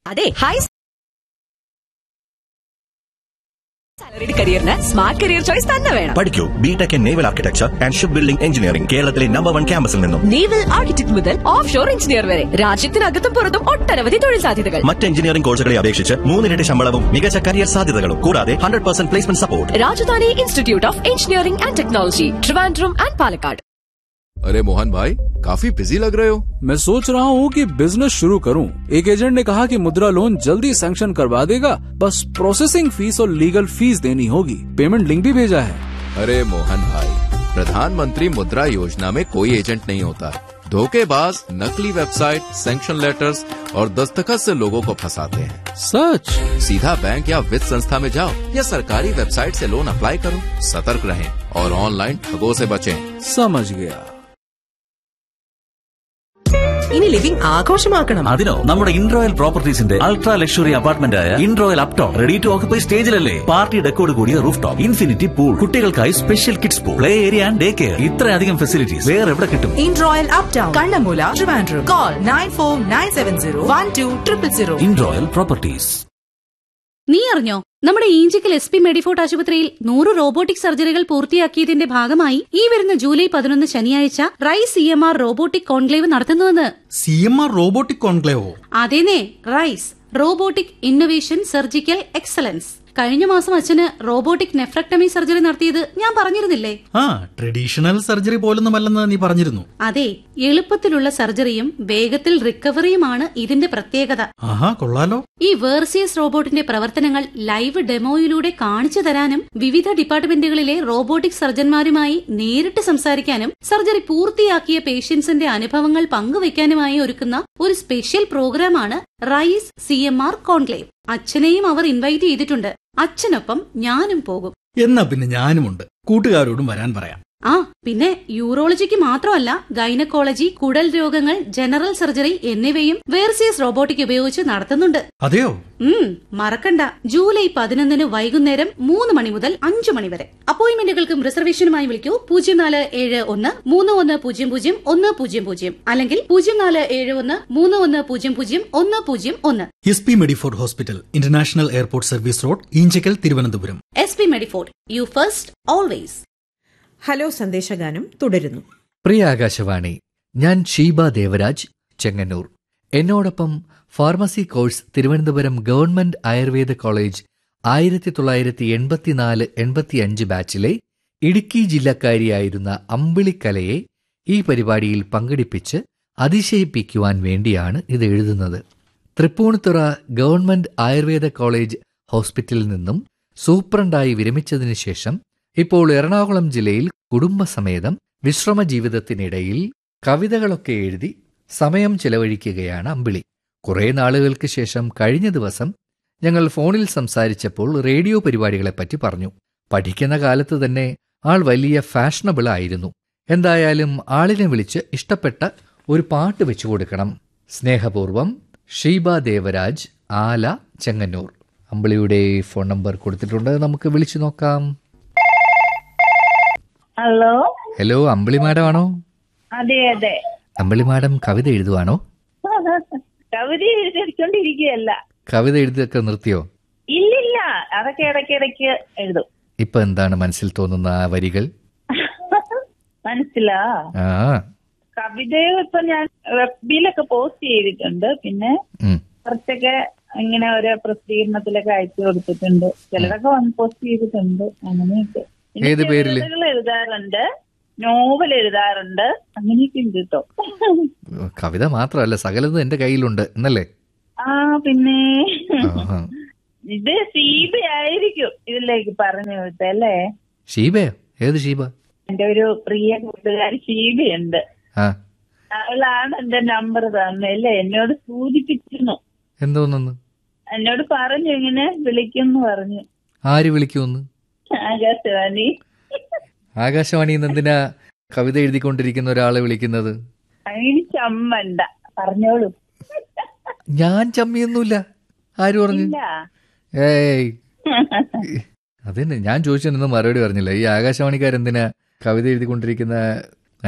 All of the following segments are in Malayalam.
അതെ ഹൈ സാലറിഡ് കരിയറിന് സ്മാർട്ട് കരിയർ ചോയ്സ് തന്നെ വേണം പഠിക്കൂ B Tech in naval architecture and ship building engineering കേരളത്തിലെ നമ്പർ വൺ ക്യാമ്പസിൽ നിന്നും നേവൽ ആർക്കിടെക്ട് മുതൽ ഓഫ് ഷോർ എഞ്ചിനീയർ വരെ രാജ്യത്തിനകത്തും പുറത്തും ഒട്ടനവധി തൊഴിൽ സാധ്യതകൾ മറ്റ് എഞ്ചിനീയറിംഗ് കോഴ്സുകളെ അപേക്ഷിച്ച് മൂന്നിരട്ടി ശമ്പളവും മികച്ച കരിയർ സാധ്യതകളും കൂടാതെ hundred percent placement support Rajadhani institute of engineering and technology Trivandrum and Palakkad अरे मोहन भाई काफी बिजी लग रहे हो मैं सोच रहा हूँ कि बिजनेस शुरू करूँ एक एजेंट ने कहा कि मुद्रा लोन जल्दी सैंक्शन करवा देगा बस प्रोसेसिंग फीस और लीगल फीस देनी होगी पेमेंट लिंक भी भेजा है अरे मोहन भाई प्रधानमंत्री मुद्रा योजना में कोई एजेंट नहीं होता धोखेबाज नकली वेबसाइट सैंक्शन लेटर्स और दस्तखत से लोगों को फंसाते हैं सच सीधा बैंक या वित्त संस्था में जाओ या सरकारी वेबसाइट से लोन अप्लाई करो सतर्क रहें और ऑनलाइन ठगों से बचें समझ गया ഇനി ലിവിംഗ് ആഘോഷമാക്കണം അതിനോ നമ്മുടെ ഇൻറോയൽ പ്രോപ്പർട്ടീസിന്റെ അൾട്രാ ലക്ഷറി അപ്പാർട്ട്മെന്റ് ആയ Inroyal uptown ready to occupy സ്റ്റേജിലല്ലേ പാർട്ടി ഡെക്കോട് കൂടിയ റൂഫ് ടോപ്പ് ഇൻഫിനിറ്റി പൂൾ കുട്ടികൾക്കായി special kids pool play area and day care ഇത്രയധികം ഫെസിലിറ്റീസ് വേറെ എവിടെ കിട്ടും in Royal Uptown, Kandamula, Trivandrum. Call 94970 Inroyal properties നീ അറിഞ്ഞോ നമ്മുടെ ഈഞ്ചിക്കൽ എസ് പി മെഡിഫോർട്ട് ആശുപത്രിയിൽ നൂറ് റോബോട്ടിക് സർജറികൾ പൂർത്തിയാക്കിയതിന്റെ ഭാഗമായി ഈ വരുന്ന ജൂലൈ പതിനൊന്ന് ശനിയാഴ്ച റൈ C M R robotic conclave നടത്തുന്നുവെന്ന് സി എം ആർ റോബോട്ടിക് കോൺക്ലേവോ അതേനേ RISE robotic innovation surgical excellence കഴിഞ്ഞ മാസം അച്ഛന് റോബോട്ടിക് നെഫ്രക്ടമി സർജറി നടത്തിയത് ഞാൻ പറഞ്ഞിരുന്നില്ലേ ആ ട്രഡീഷണൽ സർജറി പോലൊന്നുമല്ലെന്ന് നീ പറഞ്ഞിരുന്നു അതെ എളുപ്പത്തിലുള്ള സർജറിയും വേഗത്തിൽ റിക്കവറിയുമാണ് ഇതിന്റെ പ്രത്യേകത ആഹാ കൊള്ളാലോ ഈ വേർസിയസ് റോബോട്ടിന്റെ പ്രവർത്തനങ്ങൾ ലൈവ് ഡെമോയിലൂടെ കാണിച്ചു തരാനും വിവിധ ഡിപ്പാർട്ട്മെന്റുകളിലെ റോബോട്ടിക് സർജന്മാരുമായി നേരിട്ട് സംസാരിക്കാനും സർജറി പൂർത്തിയാക്കിയ പേഷ്യൻസിന്റെ അനുഭവങ്ങൾ പങ്കുവയ്ക്കാനുമായി ഒരുക്കുന്ന ഒരു സ്പെഷ്യൽ പ്രോഗ്രാമാണ് RISE C M R conclave അച്ഛനെയും അവർ ഇൻവൈറ്റ് ചെയ്തിട്ടുണ്ട് അച്ഛനൊപ്പം ഞാനും പോകും എന്നാ പിന്നെ ഞാനുമുണ്ട് കൂട്ടുകാരോടും വരാൻ പറയാം ആ പിന്നെ യൂറോളജിക്ക് മാത്രമല്ല ഗൈനക്കോളജി കുടൽ രോഗങ്ങൾ ജനറൽ സർജറി എന്നിവയും വേർസിയസ് റോബോട്ടിക് ഉപയോഗിച്ച് നടത്തുന്നുണ്ട് അതെയോ ഉം മറക്കണ്ട ജൂലൈ പതിനൊന്നിന് വൈകുന്നേരം മൂന്ന് മണി മുതൽ അഞ്ചു മണി വരെ അപ്പോയിന്റ്മെന്റുകൾക്കും റിസർവേഷനുമായി വിളിക്കൂ പൂജ്യം നാല് ഏഴ് ഒന്ന് മൂന്ന് ഒന്ന് പൂജ്യം പൂജ്യം ഒന്ന് പൂജ്യം പൂജ്യം അല്ലെങ്കിൽ പൂജ്യം നാല് ഏഴ് ഒന്ന് മൂന്ന് ഒന്ന് പൂജ്യം പൂജ്യം ഒന്ന് പൂജ്യം ഒന്ന് S P Medifort hospital international airport service road Enchakkal Thiruvananthapuram S P Medifort you first always hello സന്ദേശഗാനം തുടരുന്നു പ്രിയ ആകാശവാണി ഞാൻ ഷീബ ദേവരാജ് ചെങ്ങന്നൂർ എന്നോടൊപ്പം pharmacy course Thiruvananthapuram government Ayurveda college ആയിരത്തി തൊള്ളായിരത്തി എൺപത്തിനാല് എൺപത്തിയഞ്ച് ബാച്ചിലെ ഇടുക്കി ജില്ലക്കാരിയായിരുന്ന അമ്പിളിക്കലയെ ഈ പരിപാടിയിൽ പങ്കെടുപ്പിച്ച് അതിശയിപ്പിക്കുവാൻ വേണ്ടിയാണ് ഇത് എഴുതുന്നത് തൃപ്പൂണിത്തുറ ഗവൺമെന്റ് ആയുർവേദ കോളേജ് ഹോസ്പിറ്റലിൽ നിന്നും സൂപ്രണ്ടായി വിരമിച്ചതിനു ശേഷം ഇപ്പോൾ എറണാകുളം ജില്ലയിൽ കുടുംബസമേതം വിശ്രമ ജീവിതത്തിനിടയിൽ കവിതകളൊക്കെ എഴുതി സമയം ചെലവഴിക്കുകയാണ് അമ്പിളി കുറേ നാളുകൾക്ക് ശേഷം കഴിഞ്ഞ ദിവസം ഞങ്ങൾ ഫോണിൽ സംസാരിച്ചപ്പോൾ റേഡിയോ പരിപാടികളെപ്പറ്റി പറഞ്ഞു പഠിക്കുന്ന കാലത്ത് തന്നെ ആൾ വലിയ ഫാഷനബിൾ ആയിരുന്നു എന്തായാലും ആളിനെ വിളിച്ച് ഇഷ്ടപ്പെട്ട ഒരു പാട്ട് വെച്ചു കൊടുക്കണം സ്നേഹപൂർവം ഷീബ ദേവരാജ് ആല ചെങ്ങന്നൂർ അമ്പിളിയുടെ ഫോൺ നമ്പർ കൊടുത്തിട്ടുണ്ട് നമുക്ക് വിളിച്ചു നോക്കാം ഹലോ ഹലോ അമ്പിളി മാഡം ആണോ അതെ അതെ അമ്പിളി മാഡം കവിത എഴുതുവാണോ കവിത എഴുതിക്കൊണ്ടിരിക്കുകയല്ല കവിത എഴുതിയൊക്കെ നിർത്തിയോ ഇല്ലില്ല അതൊക്കെ ഇടയ്ക്കിടയ്ക്ക് എഴുതും ഇപ്പൊ എന്താണ് മനസ്സിൽ തോന്നുന്ന ആ വരികൾ മനസ്സിലാ ആ കവിതയും ഇപ്പൊ ഞാൻ വെബിലൊക്കെ പോസ്റ്റ് ചെയ്തിട്ടുണ്ട് പിന്നെ ഉം. കുറച്ചൊക്കെ ഇങ്ങനെ ഓരോ പ്രസിദ്ധീകരണത്തിലൊക്കെ അയച്ചു കൊടുത്തിട്ടുണ്ട് ചിലതൊക്കെ വന്ന് പോസ്റ്റ് ചെയ്തിട്ടുണ്ട് അങ്ങനെയൊക്കെ പിന്നെ ഏത് പേരില്? ചെറുകഥകൾ എഴുതാറുണ്ട് നോവൽ എഴുതാറുണ്ട് അങ്ങനെയൊക്കെ ഉണ്ട് കേട്ടോ കവിത മാത്രമല്ല സകലതും എന്റെ കയ്യിലുണ്ട് എന്നല്ലേ ആ പിന്നെ ആഹാ. ഇത് സീബ ആയിരിക്കും ഇതിലേക്ക് പറഞ്ഞു വിട്ടല്ലേ ഷീബയോ ഏത് ഷീബ എന്റെ ഒരു പ്രിയ കൂട്ടുകാരി ഷീബയുണ്ട് ആ അവളാണ് എന്റെ നമ്പർ തന്നല്ലേ എന്നോട് സൂചിപ്പിച്ചിരുന്നു എന്തോന്നു എന്നോട് പറഞ്ഞു ഇങ്ങനെ വിളിക്കുന്നു പറഞ്ഞു ആര് വിളിക്കുമെന്ന് ആകാശവാണി ആകാശവാണിയിൽ നിന്ന് എന്തിനാ കവിത എഴുതിക്കൊണ്ടിരിക്കുന്ന ഒരാളെ വിളിക്കുന്നത് അതിന് ചമ്മണ്ട പറഞ്ഞോളൂ ഞാൻ ചമ്മിയൊന്നുമില്ല ആര് പറഞ്ഞു ഇല്ല ഏയ് അതന്നെ ഞാൻ ചോദിച്ചതിനൊന്നും മറുപടി പറഞ്ഞില്ല ഈ ആകാശവാണിക്കാരെന്തിനാ കവിത എഴുതിക്കൊണ്ടിരിക്കുന്ന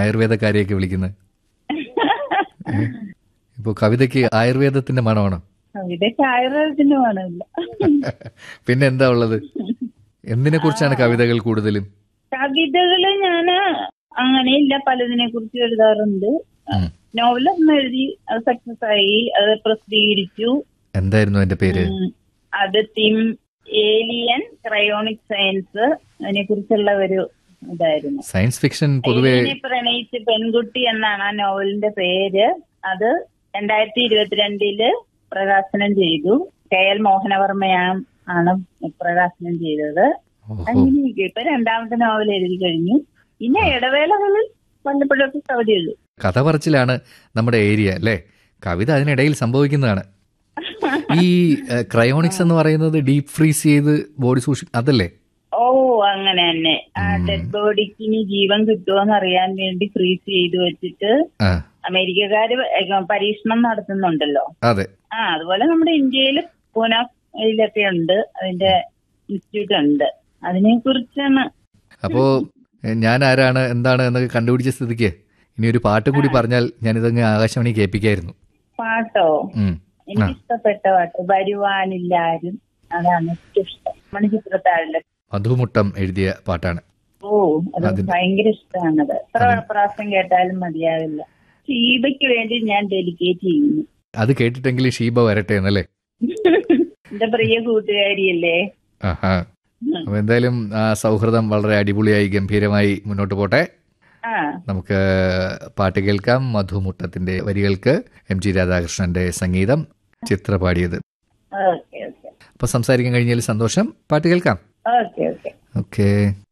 ആയുർവേദക്കാരെയൊക്കെ വിളിക്കുന്നത് ഇപ്പോൾ കവിതയ്ക്ക് ആയുർവേദത്തിന്റെ മണമാണോ കവിതയ്ക്ക് ആയുർവേദത്തിന് വേണമില്ല പിന്നെ എന്താ ഉള്ളത് എന്തിനെ കുറിച്ചാണ് കവിതകൾ കൂടുതലും കവിതകള് ഞാന് അങ്ങനെയില്ല പലതിനെ കുറിച്ച് എഴുതാറുണ്ട് ഉം. നോവലൊന്നും എഴുതി അത് സക്സസ് ആയി അത് പ്രസിദ്ധീകരിച്ചു എന്തായിരുന്നു എന്റെ പേര് ഉം. അത് തിം ഏലിയൻ ക്രയോണിക് സയൻസ് അതിനെ കുറിച്ചുള്ള ഒരു ഇതായിരുന്നു സയൻസ് ഫിക്ഷൻ പൊതുവെ ഏലിയനെ പ്രണയിച്ച് പെൺകുട്ടി എന്നാണ് ആ നോവലിന്റെ പേര് അത് രണ്ടായിരത്തി ഇരുപത്തിരണ്ടില് പ്രകാശനം ചെയ്തു കെ എൽ മോഹനവർമ്മയാണ് ആണ് പ്രകാശനം ചെയ്തത് ഓഹോ അങ്ങനെയൊക്കെ ഇപ്പൊ രണ്ടാമത്തെ നോവൽ എഴുതി കഴിഞ്ഞു പിന്നെ ഇടവേളകളിൽ വല്ലപ്പോഴൊക്കെ കവിത എഴുതും കഥ പറച്ചിലാണ് നമ്മുടെ ഏരിയ അല്ലേ കവിത അതിനിടയിൽ സംഭവിക്കുന്നതാണ് ഈ ക്രയോണിക്സ് എന്ന് പറയുന്നത് ഡീപ് ഫ്രീസ് ചെയ്ത് ബോഡി സൂക്ഷി അതല്ലേ ഓ അങ്ങനെ തന്നെ ആ ഡെഡ് ബോഡിക്ക് ഇനി ജീവൻ കിട്ടുമോന്ന് അറിയാൻ വേണ്ടി ഫ്രീസ് ചെയ്ത് വെച്ചിട്ട് ആ അമേരിക്കക്കാര് പരീക്ഷണം നടത്തുന്നുണ്ടല്ലോ അതെ ആ അതുപോലെ നമ്മുടെ ഇന്ത്യയിൽ പൂനെയിലൊക്കെ ഉണ്ട് അതിന്റെ ഇൻസ്റ്റിറ്റ്യൂട്ട് ഉണ്ട് അതിനെ കുറിച്ചാണ് അപ്പോ എ, ഞാൻ ആരാണ് എന്താണ് എന്നൊക്കെ കണ്ടുപിടിച്ച സ്ഥിതിക്ക് ഇനി ഒരു പാട്ടും കൂടി പറഞ്ഞാൽ ഞാനിതങ്ങ് ആകാശവാണി കേൾപ്പിക്കായിരുന്നു പാട്ടോ ഉം. ആ എനിക്ക് ഇഷ്ടപ്പെട്ട പാട്ട് വരുവാനില്ലാരും അതാണ് ഏറ്റവും ഇഷ്ടം മണിച്ചിത്രത്താഴിലെ മധുമുട്ടം എഴുതിയ പാട്ടാണ് ഓ അത് അതിന്- ഭയങ്കര ഇഷ്ടമാണത് എത്ര പ്രാവശ്യം കേട്ടാലും മതിയാവില്ല ഷീബയ്ക്ക് വേണ്ടി ഞാൻ ഡെലിക്കേറ്റ് ചെയ്യുന്നു അത് കേട്ടിട്ടെങ്കിലും ഷീബ വരട്ടെ എന്നല്ലേ എന്റെ പ്രിയ കൂട്ടുകാരിയല്ലേ ആഹാ അപ്പൊ എന്തായാലും ആ സൗഹൃദം വളരെ അടിപൊളിയായി ഗംഭീരമായി മുന്നോട്ട് പോട്ടെ ആ നമുക്ക് പാട്ട് കേൾക്കാം മധുമുട്ടത്തിന്റെ വരികൾക്ക് എം ജി രാധാകൃഷ്ണന്റെ സംഗീതം ചിത്ര പാടിയത് ഓക്കെ ഓക്കെ അപ്പൊ സംസാരിക്കാൻ കഴിഞ്ഞതിൽ സന്തോഷം പാട്ട് കേൾക്കാം ഓക്കെ ഓക്കെ ഓക്കെ